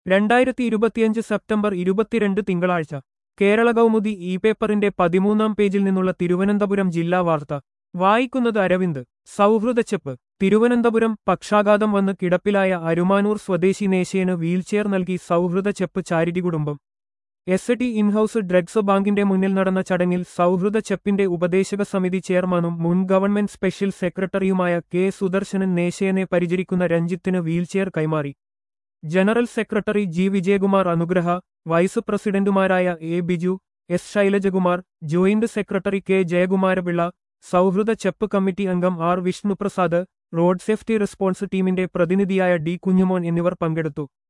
രണ്ടായിരത്തി ഇരുപത്തിയഞ്ച് സെപ്റ്റംബർ ഇരുപത്തിരണ്ട് തിങ്കളാഴ്ച കേരള കൗമുദി ഇ പേപ്പറിന്റെ പതിമൂന്നാം പേജിൽ നിന്നുള്ള തിരുവനന്തപുരം ജില്ലാ വാർത്ത വായിക്കുന്നത് അരവിന്ദ് സൗഹൃദച്ചെപ്പ് തിരുവനന്തപുരം പക്ഷാഘാതം വന്ന് കിടപ്പിലായ അരുമാനൂർ സ്വദേശി നേശയന് വീൽചെയർ നൽകി സൗഹൃദ ചെപ്പ് ചാരിറ്റി കുടുംബം എസ് ടി ഇൻഹൌസ് ഡ്രഗ്സ് ബാങ്കിന്റെ മുന്നിൽ നടന്ന ചടങ്ങിൽ സൗഹൃദ ചെപ്പിന്റെ ഉപദേശക സമിതി ചെയർമാനും മുൻ ഗവൺമെന്റ് സ്പെഷ്യൽ സെക്രട്ടറിയുമായ കെ സുദർശനൻ നേശയനെ പരിചരിക്കുന്ന രഞ്ജിത്തിന് വീൽചെയർ കൈമാറി ജനറൽ സെക്രട്ടറി ജി വിജയകുമാർ അനുഗ്രഹ വൈസ് പ്രസിഡന്റുമാരായ A Biju S Shailajakumar joint secretary K Jayakumarapillai സൗഹൃദ ചെപ്പ് കമ്മിറ്റി അംഗം R Vishnuprasad road safety response ടീമിന്റെ പ്രതിനിധിയായ ഡി കുഞ്ഞുമോൻ എന്നിവർ പങ്കെടുത്തു